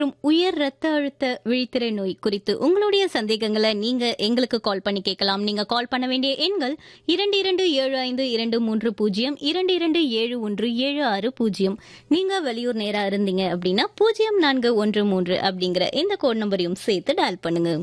மற்றும் உயர் ரத்த அழுத்த விழித்திரை நோய் குறித்து உங்களுடைய சந்தேகங்களை நீங்க எங்களுக்கு கால் பண்ணி கேட்கலாம் நீங்க கால் பண்ண வேண்டிய எண்கள் இரண்டு இரண்டு ஏழு ஐந்து இரண்டு மூன்று பூஜ்ஜியம் இரண்டு இரண்டு ஏழு ஒன்று ஏழு ஆறு பூஜ்ஜியம் நீங்க வெளியூர் நேரா இருந்தீங்க அப்படின்னா பூஜ்ஜியம் நான்கு ஒன்று மூன்று அப்படிங்கிற இந்த கோட் நம்பரையும் சேர்த்து டயல் பண்ணுங்க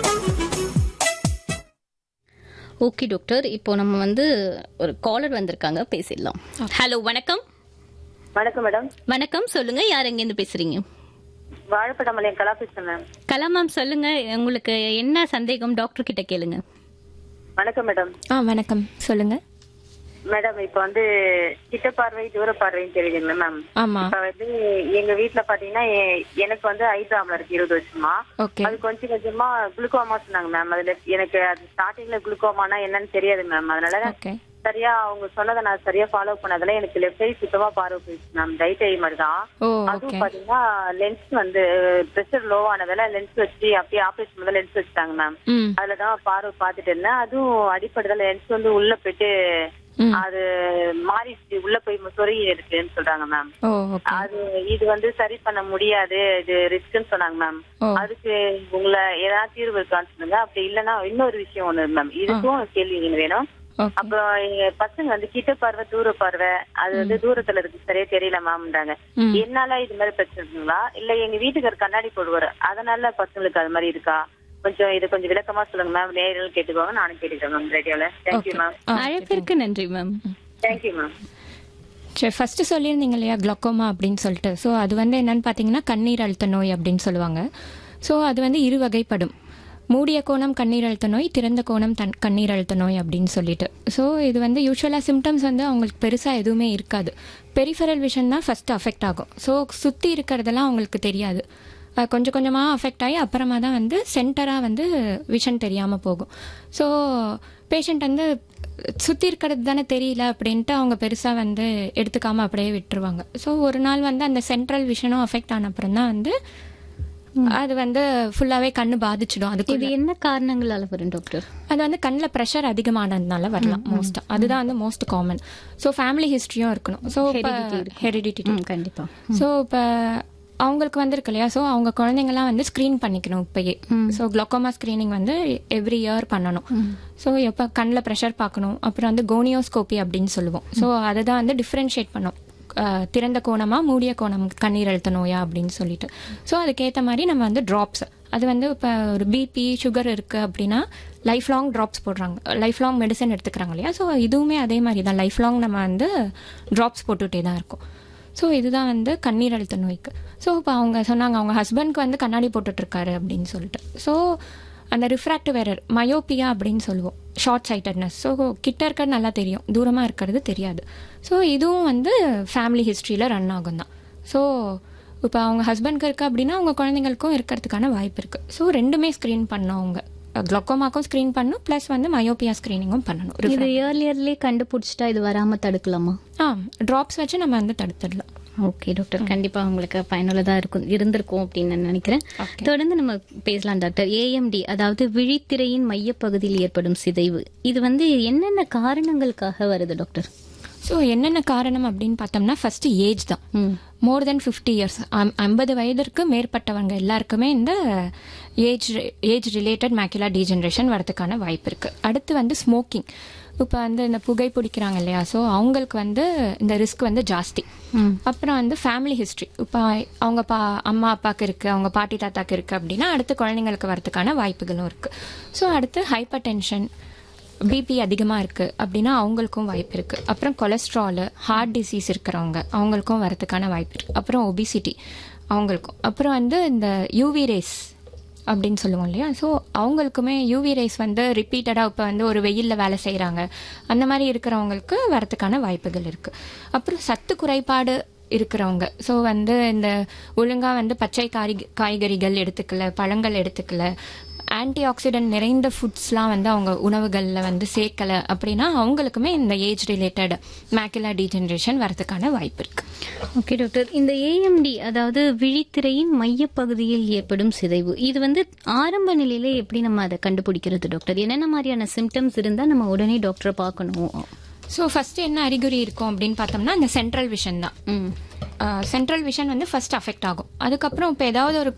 ஓகே டாக்டர் இப்போ நம்ம வந்து ஒரு காலர் வந்திருக்காங்க பேசிடலாம் ஹலோ வணக்கம் வணக்கம் மேடம் வணக்கம் சொல்லுங்க யார் எங்கேருந்து பேசுறீங்க வாழைப்படமலையம் கலா பேசுறேன் மேம் கலா மேம் சொல்லுங்க உங்களுக்கு என்ன சந்தேகம் டாக்டர் கிட்ட கேளுங்க வணக்கம் மேடம் ஆ வணக்கம் சொல்லுங்க மேடம் இப்ப வந்து கிட்ட பார்வை தூர பார்வைன்னு தெரியுதுங்களா மேம் ஆமா இப்ப வந்து எங்க வீட்ல பாத்தீங்கன்னா எ- எனக்கு வந்து ஐ ப்ராப்ளம் இருக்கு இருபது வருஷமா ஓகே அது கொஞ்சம் கொஞ்சமா குளுக்கோமா சொன்னாங்க மேம் அதுல எனக்கு அது ஸ்டார்டிங்ல குளுக்கோமானா என்னன்னு தெரியாது மேம் அதனால ஓகே சரியா அவங்க சொன்னதை நான் சரியா ஃபாலோ பண்ணதுல எனக்கு லெஃப்ட் சைடு சுத்தமா பார்வை போயிடுச்சு மேம் ரைட் ஐ மாதிரி தான் ஓ அதுவும் ஓகே பாத்தீங்கன்னா லென்ஸ் வந்து பிரஷர் லோ ஆனதால லென்ஸ் வச்சு அப்படியே ஆபரேஷன் முதல்ல லென்ஸ் வச்சுட்டாங்க மேம் ம் அதுலதான் பார்வை பார்த்துட்டு இருந்தேன் அதுவும் அடிப்படையில லென்ஸ் வந்து உள்ள போயிட்டு ம். அது மாறிடுச்சு உள்ள போய் சொருகி இருக்குன்னு சொல்றாங்க மேம் ஓ ஓகே அது இது வந்து சரி பண்ண முடியாது இது ரிஸ்க்னு சொன்னாங்க மேம் ஓ அதுக்கு உங்களை ஏதாவது தீர்வு இருக்கான்னு சொல்லுங்க அப்படி இல்லைன்னா இன்னொரு விஷயம் ஒண்ணு மேம் இதுக்கும் கேள்வி எனக்கு வேணும் ஓகே அப்புறம் எங்க பசங்க வந்து கிட்ட பார்வை தூர பார்வை அது வந்து தூரத்துல இருக்கு சரியா தெரியல மேம்ன்றாங்க ம் என்னால இது மாதிரி பிரச்சனை இருக்குங்களா இல்ல எங்க வீட்டுக்காரர் கண்ணாடி போடுவாரு அதனால பசங்களுக்கு அது மாதிரி இருக்கா கொஞ்சம் இது கொஞ்சம் விளக்கமா சொல்லுங்க மேம் நேரில் கேட்டுக்கோங்க நானும் கேட்டுக்கிறேன் மேம் ரேடியோல தேங்க்யூ மேம் ஆ, அழைப்பிற்கு நன்றி மேம் தேங்க்யூ மேம் சரி ஃபர்ஸ்ட் சொல்லியிருந்தீங்க இல்லையா குளோக்கோமா அப்படின்னு சொல்லிட்டு ஸோ அது வந்து என்னன்னு பார்த்தீங்கன்னா கண்ணீர் அழுத்த நோய் அப்படின்னு சொல்லுவாங்க ஸோ அது வந்து இரு வகைப்படும் மூடிய கோணம் கண்ணீர் அழுத்த நோய் திறந்த கோணம் தன் கண்ணீர் அழுத்த நோய் அப்படின்னு சொல்லிட்டு ஸோ இது வந்து யூஸ்வலாக சிம்டம்ஸ் வந்து அவங்களுக்கு பெருசாக எதுவுமே இருக்காது பெரிஃபரல் விஷன் தான் ஃபர்ஸ்ட் அஃபெக்ட் ஆகும் ஸோ சுற்றி இருக்கிறதெல்லாம் அவங்களுக்கு தெரியாது அஹ் கொஞ்சம் கொஞ்சமாக அஃபெக்ட் ஆகி அப்புறமா தான் வந்து சென்டராக வந்து விஷன் தெரியாமல் போகும் ஸோ பேஷண்ட் வந்து சுற்றி இருக்கிறது தானே தெரியல அப்படின்ட்டு அவங்க பெருசாக வந்து எடுத்துக்காம அப்படியே விட்டுருவாங்க ஸோ ஒரு நாள் வந்து அந்த சென்ட்ரல் விஷனும் அஃபெக்ட் ஆன அப்புறம் தான் வந்து அது வந்து ஃபுல்லாகவே கண்ணு பாதிச்சிடும் அதுக்கு இது என்ன காரணங்களால வரும் டாக்டர் அது வந்து கண்ணில் ப்ரெஷர் அதிகமானதுனால வரலாம் மோஸ்ட்டாக அதுதான் வந்து மோஸ்ட் காமன் ஸோ ஃபேமிலி ஹிஸ்ட்ரியும் இருக்கணும் ஸோ Heredity இருக்கு. ஹெரிடிட்டி ம், கண்டிப்பா ஸோ இப்போ அவங்களுக்கு வந்திருக்கு இல்லையா ஸோ அவங்க குழந்தைங்கலாம் வந்து ஸ்க்ரீன் பண்ணிக்கணும் இப்பயே ஸோ குளோக்கோமா ஸ்க்ரீனிங் வந்து எவ்ரி இயர் பண்ணணும் ஸோ எப்போ கண்ணில் ப்ரெஷர் பார்க்கணும் அப்புறம் வந்து கோனியோஸ்கோபி அப்படின்னு சொல்லுவோம் ஸோ அதை தான் வந்து டிஃப்ரென்ஷியேட் பண்ணோம் அஹ், திறந்த கோணமா மூடிய கோணம் கண்ணீர் அழுத்த நோயா அப்படின்னு சொல்லிட்டு ஸோ அதுக்கேற்ற மாதிரி நம்ம வந்து ட்ராப்ஸ் அது வந்து இப்போ ஒரு பிபி சுகர் இருக்குது அப்படின்னா லைஃப் லாங் ட்ராப்ஸ் போடுறாங்க லைஃப் லாங் மெடிசன் எடுத்துக்கிறாங்க இல்லையா ஸோ இதுவுமே அதே மாதிரி தான் லைஃப் லாங் நம்ம வந்து ட்ராப்ஸ் போட்டுகிட்டே தான் இருக்கும் ஸோ இதுதான் வந்து கண்ணீர் அழுத்த நோய்க்கு ஸோ இப்போ அவங்க சொன்னாங்க அவங்க ஹஸ்பண்ட்க்கு வந்து கண்ணாடி போட்டுட்ருக்காரு அப்படின்னு சொல்லிட்டு ஸோ அந்த ரிஃப்ராக்டிவ் எரர் மயோப்பியா அப்படின்னு சொல்லுவோம் ஷார்ட் சைட்டட்னஸ் ஸோ கிட்ட இருக்கிறது நல்லா தெரியும் தூரமாக இருக்கிறது தெரியாது ஸோ இதுவும் வந்து ஃபேமிலி ஹிஸ்ட்ரியில் ரன் ஆகும் தான் ஸோ இப்போ அவங்க ஹஸ்பண்ட்க்கு இருக்கு அப்படின்னா அவங்க குழந்தைங்களுக்கும் இருக்கிறதுக்கான வாய்ப்பு இருக்குது ஸோ ரெண்டுமே ஸ்க்ரீன் பண்ணோம் அவங்க குளோக்கோமாக்கும் ஸ்க்ரீன் பண்ணணும் ப்ளஸ் வந்து மயோப்பியா ஸ்க்ரீனிங்கும் பண்ணணும் இது இயர்லியர்லயே கண்டுபிடிச்சிட்டா இது வராம தடுக்கலாமா ஆ ட்ராப்ஸ் வச்சு நம்ம வந்து தடுத்துடலாம் ஓகே டாக்டர் கண்டிப்பா உங்களுக்கு பயனுள்ளதா இருக்கும் இருந்திருக்கும் அப்படின்னு நான் நினைக்கிறேன் Okay. தொடர்ந்து நம்ம பேசலாம் டாக்டர் ஏஎம்டி அதாவது விழித்திரையின் மையப்பகுதியில் ஏற்படும் சிதைவு இது வந்து என்னென்ன காரணங்களுக்காக வருது டாக்டர் ஸோ என்னென்ன காரணம் அப்படின்னு பார்த்தோம்னா ஃபர்ஸ்ட் ஏஜ் தான் ம் மோர் தென் ஃபிஃப்டி இயர்ஸ் ஐம்பது வயதிற்கு மேற்பட்டவங்க எல்லாருக்குமே இந்த age age related macula degeneration வரதுக்கான வாய்ப்பு இருக்கு அடுத்து வந்து ஸ்மோக்கிங் இப்போ வந்து இந்த புகை பிடிக்கிறாங்க இல்லையா ஸோ அவங்களுக்கு வந்து இந்த ரிஸ்க் வந்து ஜாஸ்தி ம் அப்புறம் வந்து ஃபேமிலி ஹிஸ்ட்ரி இப்போ அவங்க பா அம்மா அப்பாவுக்கு இருக்குது அவங்க பாட்டி தாத்தாக்கு இருக்குது அப்படின்னா அடுத்து குழந்தைங்களுக்கு வரதுக்கான வாய்ப்புகளும் இருக்குது ஸோ அடுத்து ஹைப்பர் டென்ஷன் பிபி அதிகமாக இருக்குது அப்படின்னா அவங்களுக்கும் வாய்ப்பு இருக்குது அப்புறம் கொலஸ்ட்ரால் ஹார்ட் டிசீஸ் இருக்கிறவங்க அவங்களுக்கும் வரதுக்கான வாய்ப்பு இருக்குது அப்புறம் ஒபிசிட்டி அவங்களுக்கும் அப்புறம் வந்து இந்த யூவி ரேஸ் அப்படின்னு சொல்லுவோம் இல்லையா ஸோ அவங்களுக்குமே யூவி ரேஸ் வந்து ரிப்பீட்டடாக இப்போ வந்து ஒரு வெயிலில் வேலை செய்கிறாங்க அந்த மாதிரி இருக்கிறவங்களுக்கு வரதுக்கான வாய்ப்புகள் இருக்குது அப்புறம் சத்து குறைபாடு இருக்கிறவங்க ஸோ வந்து இந்த ஒழுங்காக வந்து பச்சை காரி காய்கறிகள் எடுத்துக்கல பழங்கள் எடுத்துக்கல ஆன்டி ஆக்சிடென்ட் நிறைந்த ஃபுட்ஸ்லாம் வந்து அவங்க உணவுகளில் வந்து சேர்க்கல அப்படின்னா அவங்களுக்குமே இந்த ஏஜ் ரிலேட்டட் மேக்குலா டீஜென்ரேஷன் வரதுக்கான வாய்ப்பு இருக்கு ஓகே டாக்டர் இந்த ஏஎம்டி அதாவது விழித்திரையின் மையப்பகுதியில் ஏற்படும் சிதைவு இது வந்து ஆரம்ப நிலையில எப்படி நம்ம அதை கண்டுபிடிக்கிறது டாக்டர் என்னென்ன மாதிரியான சிம்டம்ஸ் இருந்தா நம்ம உடனே டாக்டரை பார்க்கணும் ஸோ ஃபர்ஸ்ட் என்ன அறிகுறி இருக்கும் அப்படின்னு பார்த்தோம்னா இந்த சென்ட்ரல் விஷன் தான் ம் சென்ட்ரல் விஷன் வந்து ஃபர்ஸ்ட் அஃபெக்ட் ஆகும் அதுக்கப்புறம் இப்போ ஏதாவது ஒரு